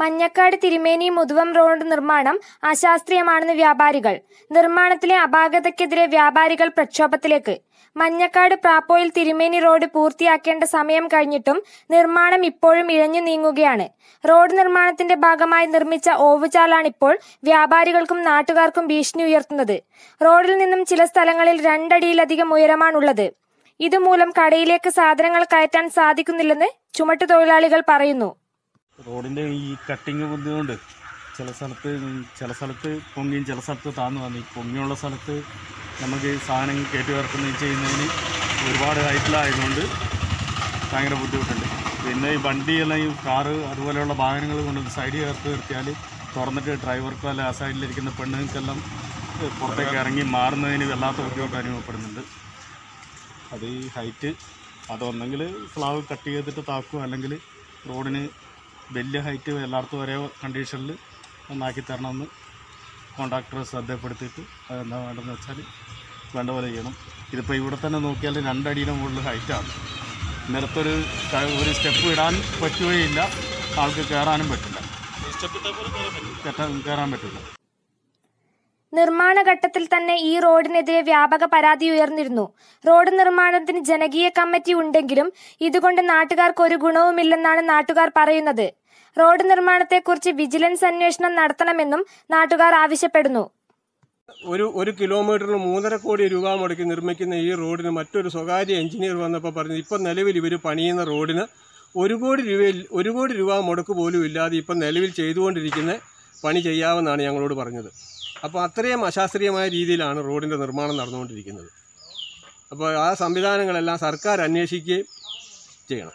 മഞ്ഞക്കാട് തിരുമേനി മുതുവം റോഡ് നിർമ്മാണം അശാസ്ത്രീയമാണെന്ന് വ്യാപാരികൾ നിർമ്മാണത്തിലെ അപാകതയ്ക്കെതിരെ വ്യാപാരികൾ പ്രക്ഷോഭത്തിലേക്ക് മഞ്ഞക്കാട് പ്രാപ്പോയിൽ തിരുമേനി റോഡ് പൂർത്തിയാക്കേണ്ട സമയം കഴിഞ്ഞിട്ടും നിർമ്മാണം ഇപ്പോഴും ഇഴഞ്ഞു നീങ്ങുകയാണ് റോഡ് നിർമ്മാണത്തിന്റെ ഭാഗമായി നിർമ്മിച്ച ഓവുചാലാണിപ്പോൾ വ്യാപാരികൾക്കും നാട്ടുകാർക്കും ഭീഷണി ഉയർത്തുന്നത് റോഡിൽ നിന്നും ചില സ്ഥലങ്ങളിൽ രണ്ടടിയിലധികം ഉയരമാണുള്ളത് ഇതുമൂലം കടയിലേക്ക് സാധനങ്ങൾ കയറ്റാൻ സാധിക്കുന്നില്ലെന്ന് ചുമട്ടുതൊഴിലാളികൾ പറയുന്നു റോഡിൻ്റെ ഈ കട്ടിങ് ബുദ്ധിമുണ്ട് ചില സ്ഥലത്ത് ചില സ്ഥലത്ത് പൊങ്ങിയും ചില സ്ഥലത്ത് താന്നു വന്നു ഈ പൊങ്ങിയുള്ള സ്ഥലത്ത് നമുക്ക് ഈ സാധനം കയറ്റി ഇറക്കുന്നത് ചെയ്യുന്നതിന് ഒരുപാട് ഹൈറ്റിലായതുകൊണ്ട് ഭയങ്കര ബുദ്ധിമുട്ടുണ്ട് പിന്നെ ഈ വണ്ടിയെല്ലാം ഈ കാറ് അതുപോലെയുള്ള വാഹനങ്ങൾ കൊണ്ട് സൈഡിൽ ചേർത്ത് നിർത്തിയാൽ തുറന്നിട്ട് ഡ്രൈവർക്കോ അല്ല ആ സൈഡിലിരിക്കുന്ന പെണ്ണുങ്ങൾക്കെല്ലാം പുറത്തേക്ക് ഇറങ്ങി മാറുന്നതിന് വല്ലാത്ത ബുദ്ധിമുട്ട് അനുഭവപ്പെടുന്നുണ്ട് അത് ഈ ഹൈറ്റ് അതൊന്നെങ്കിൽ സ്ലാവ് കട്ട് ചെയ്തിട്ട് താക്കും അല്ലെങ്കിൽ റോഡിന് വലിയ ഹൈറ്റ് എല്ലായിടത്തും ഒരേ കണ്ടീഷനിൽ ഒന്നാക്കി തരണമെന്ന് കോൺട്രാക്ടർ ശ്രദ്ധപ്പെടുത്തിയിട്ട് അതെന്താ വേണ്ടതെന്ന് വെച്ചാൽ വേണ്ട പോലെ ചെയ്യണം ഇതിപ്പോൾ ഇവിടെ തന്നെ നോക്കിയാൽ രണ്ടടിയുടെ മുകളിൽ ഹൈറ്റാണ് നിലത്തൊരു ക- ഒരു സ്റ്റെപ്പ് ഇടാൻ പറ്റുകയില്ല ആൾക്ക് കയറാനും പറ്റില്ല കയറ്റാൻ കയറാൻ പറ്റില്ല നിർമ്മാണ ഘട്ടത്തിൽ തന്നെ ഈ റോഡിനെതിരെ വ്യാപക പരാതി ഉയർന്നിരുന്നു റോഡ് നിർമ്മാണത്തിന് ജനകീയ കമ്മിറ്റി ഉണ്ടെങ്കിലും ഇതുകൊണ്ട് നാട്ടുകാർക്ക് ഒരു ഗുണവുമില്ലെന്നാണ് നാട്ടുകാർ പറയുന്നത് റോഡ് നിർമ്മാണത്തെക്കുറിച്ച് വിജിലൻസ് അന്വേഷണം നടത്തണമെന്നും നാട്ടുകാർ ആവശ്യപ്പെടുന്നു ഒരു ഒരു കിലോമീറ്ററിന് മൂന്നര കോടി രൂപ മുടക്കി നിർമ്മിക്കുന്ന ഈ റോഡിന് മറ്റൊരു സ്വകാര്യ എഞ്ചിനീയർ വന്നപ്പോൾ പറഞ്ഞു ഇപ്പം നിലവിൽ ഇവർ പണിയുന്ന റോഡിന് ഒരു കോടി രൂപയിൽ ഒരു കോടി രൂപ മുടക്ക് പോലും ഇല്ലാതെ ഇപ്പം നിലവിൽ ചെയ്തുകൊണ്ടിരിക്കുന്ന പണി ചെയ്യാമെന്നാണ് ഞങ്ങളോട് പറഞ്ഞത് അപ്പോൾ അത്രയും അശാസ്ത്രീയമായ രീതിയിലാണ് റോഡിൻ്റെ നിർമ്മാണം നടന്നുകൊണ്ടിരിക്കുന്നത് അപ്പോൾ ആ സംവിധാനങ്ങളെല്ലാം സർക്കാർ അന്വേഷിക്കുകയും ചെയ്യണം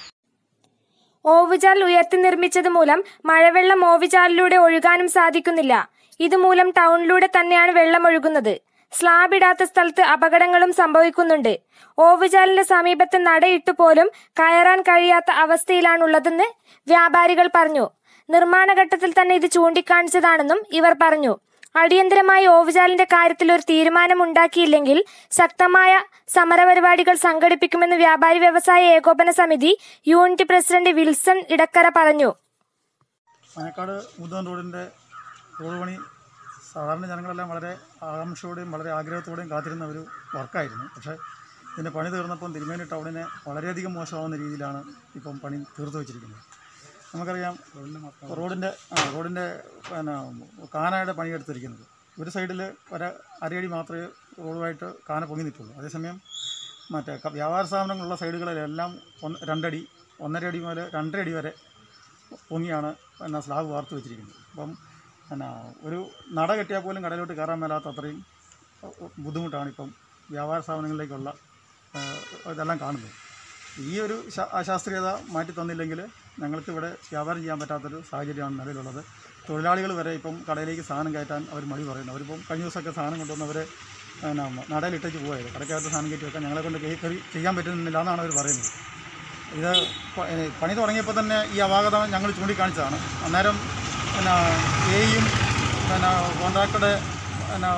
ഓവുചാൽ ഉയർത്തി നിർമ്മിച്ചത് മൂലം മഴവെള്ളം ഓവുചാലിലൂടെ ഒഴുകാനും സാധിക്കുന്നില്ല ഇതുമൂലം ടൗണിലൂടെ തന്നെയാണ് വെള്ളം ഒഴുകുന്നത് സ്ലാബ് ഇടാത്ത സ്ഥലത്ത് അപകടങ്ങളും സംഭവിക്കുന്നുണ്ട് ഓവുചാലിന്റെ സമീപത്ത് നടയിട്ടു പോലും കയറാൻ കഴിയാത്ത അവസ്ഥയിലാണുള്ളതെന്ന് വ്യാപാരികൾ പറഞ്ഞു നിർമ്മാണ ഘട്ടത്തിൽ തന്നെ ഇത് ചൂണ്ടിക്കാണിച്ചതാണെന്നും ഇവർ പറഞ്ഞു അടിയന്തരമായി ഓവുചാലിന്റെ കാര്യത്തിൽ ഒരു തീരുമാനമുണ്ടാക്കിയില്ലെങ്കിൽ ശക്തമായ സമരപരിപാടികൾ സംഘടിപ്പിക്കുമെന്ന് വ്യാപാരി വ്യവസായ ഏകോപന സമിതി യൂണിറ്റ് പ്രസിഡന്റ് വിൽസൺ ഇടക്കര പറഞ്ഞു പാലക്കാട് മുതൻ റോഡിൻ്റെ റോഡ് പണി സാധാരണ ജനങ്ങളെല്ലാം വളരെ ആകാംക്ഷയോടെയും വളരെ ആഗ്രഹത്തോടെയും കാത്തിരുന്ന ഒരു വർക്കായിരുന്നു പക്ഷേ ഇതിൻ്റെ പണി തീർന്നപ്പം തിരുമേനി ടൗണിനെ വളരെയധികം മോശമാവുന്ന രീതിയിലാണ് ഇപ്പം പണി തീർത്തു വെച്ചിരിക്കുന്നത് നമുക്കറിയാം റോഡിൻ്റെ ആ റോഡിൻ്റെ പിന്നെ കാനയുടെ പണിയെടുത്തിരിക്കുന്നത് ഒരു സൈഡിൽ ഒരു അരയടി മാത്രമേ റോഡുമായിട്ട് കാന പൊങ്ങി നിൽക്കുള്ളൂ അതേസമയം മറ്റേ ക- വ്യാപാര സ്ഥാപനങ്ങളുള്ള സൈഡുകളിലെല്ലാം ഒന്ന് രണ്ടടി ഒന്നര അടി മുതൽ രണ്ടര അടി വരെ പൊങ്ങിയാണ് പിന്നെ സ്ലാബ് വാർത്ത് വെച്ചിരിക്കുന്നത് അപ്പം പിന്നെ ഒരു നട കെട്ടിയാൽ പോലും കടയിലോട്ട് കയറാൻ മേലാത്ത അത്രയും ബുദ്ധിമുട്ടാണ് ഇപ്പം വ്യാപാര സ്ഥാപനങ്ങളിലേക്കുള്ള ആ, ഇതെല്ലാം കാണുന്നത് ഈ ഒരു ശാ- അശാസ്ത്രീയത മാറ്റി തന്നില്ലെങ്കിൽ ഞങ്ങൾക്ക് ഇവിടെ വ്യാപാരം ചെയ്യാൻ പറ്റാത്തൊരു സാഹചര്യമാണ് നിലവിലുള്ളത് തൊഴിലാളികൾ വരെ ഇപ്പം കടയിലേക്ക് സാധനം കയറ്റാൻ അവർ മടി പറയുന്നു അവരിപ്പം കഴിഞ്ഞ ദിവസമൊക്കെ സാധനം കൊണ്ടുവന്നവർ പിന്നെ നടയിലിട്ടേച്ച് പോയത് കടയ്ക്കകത്ത് സാധനം കയറ്റി വെക്കാൻ ഞങ്ങളെ കൊണ്ട് കയറി കയറി ചെയ്യാൻ പറ്റുന്നില്ല എന്നാണ് അവർ പറയുന്നത് ഇത് പ- ഏ, പണി തുടങ്ങിയപ്പോൾ തന്നെ ഈ അപാകത ഞങ്ങൾ ചൂണ്ടിക്കാണിച്ചതാണ് അന്നേരം പിന്നെ എയും പിന്നെ കോൺട്രാക്ടറുടെ പിന്നെ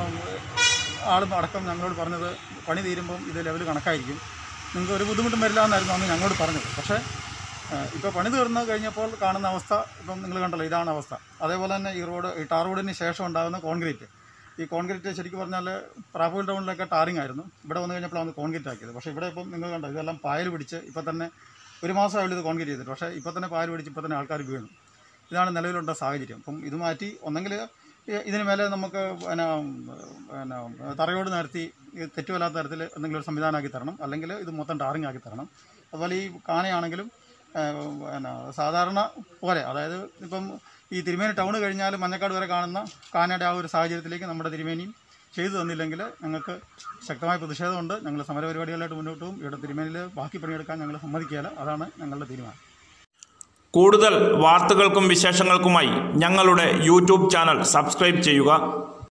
ആളും അടക്കം ഞങ്ങളോട് പറഞ്ഞത് പണി തീരുമ്പം ഇത് ലെവൽ കണക്കായിരിക്കും നിങ്ങൾക്ക് ഒരു ബുദ്ധിമുട്ടും വരില്ല എന്നായിരുന്നു അന്ന് ഞങ്ങളോട് പറഞ്ഞത് പക്ഷേ ഇപ്പോൾ പണി തീർന്ന് കഴിഞ്ഞപ്പോൾ കാണുന്ന അവസ്ഥ ഇപ്പം നിങ്ങൾ കണ്ടല്ലോ ഇതാണ് അവസ്ഥ അതേപോലെ തന്നെ ഈ റോഡ് ഈ ടാർ റോഡിന് ശേഷം ഉണ്ടാകുന്ന കോൺക്രീറ്റ് ഈ കോൺക്രീറ്റ് ശരിക്കും പറഞ്ഞാൽ പ്രാപ്പൂൽ ടൗണിലൊക്കെ ടാറിംഗ് ആയിരുന്നു ഇവിടെ വന്നു കഴിഞ്ഞപ്പോഴാണ് കോൺക്രീറ്റ് ആക്കിയത് പക്ഷേ ഇവിടെ ഇപ്പം നിങ്ങൾ കണ്ടോ ഇതെല്ലാം പായൽ പിടിച്ച് ഇപ്പം തന്നെ ഒരു മാസമായുള്ളൂ ഇത് കോൺക്രീറ്റ് ചെയ്തിട്ട് പക്ഷേ ഇപ്പം തന്നെ പായൽ പിടിച്ച് ഇപ്പം തന്നെ ആൾക്കാർ വീണു ഇതാണ് നിലവിലുള്ള സാഹചര്യം അപ്പം ഇത് മാറ്റി ഒന്നെങ്കിൽ ഇതിന് മേലെ നമുക്ക് പിന്നെ പിന്നെ തറയോട് നിരത്തി ഈ തെറ്റുവല്ലാത്ത തരത്തിൽ എന്തെങ്കിലും ഒരു സംവിധാനമാക്കി തരണം അല്ലെങ്കിൽ ഇത് മൊത്തം ടാറിംഗ് ആക്കി തരണം അതുപോലെ ഈ കാനയാണെങ്കിലും ഏഹ്, പിന്നെ സാധാരണ പോലെ അതായത് ഇപ്പം ഈ തിരുമേനി ടൗൺ കഴിഞ്ഞാൽ മഞ്ഞക്കാട് വരെ കാണുന്ന കാനയുടെ ആ ഒരു സാഹചര്യത്തിലേക്ക് നമ്മുടെ തിരുമേനിയും ചെയ്തു തന്നില്ലെങ്കിൽ ഞങ്ങൾക്ക് ശക്തമായ പ്രതിഷേധമുണ്ട് ഞങ്ങൾ സമരപരിപാടികളായിട്ട് മുന്നോട്ട് പോകും ഇവിടെ തിരുമേനിയിൽ ബാക്കി പണിയെടുക്കാൻ ഞങ്ങൾ സമ്മതിക്കുകയില്ല അതാണ് ഞങ്ങളുടെ തീരുമാനം കൂടുതൽ വാർത്തകൾക്കും വിശേഷങ്ങൾക്കുമായി ഞങ്ങളുടെ യൂട്യൂബ് ചാനൽ സബ്സ്ക്രൈബ് ചെയ്യുക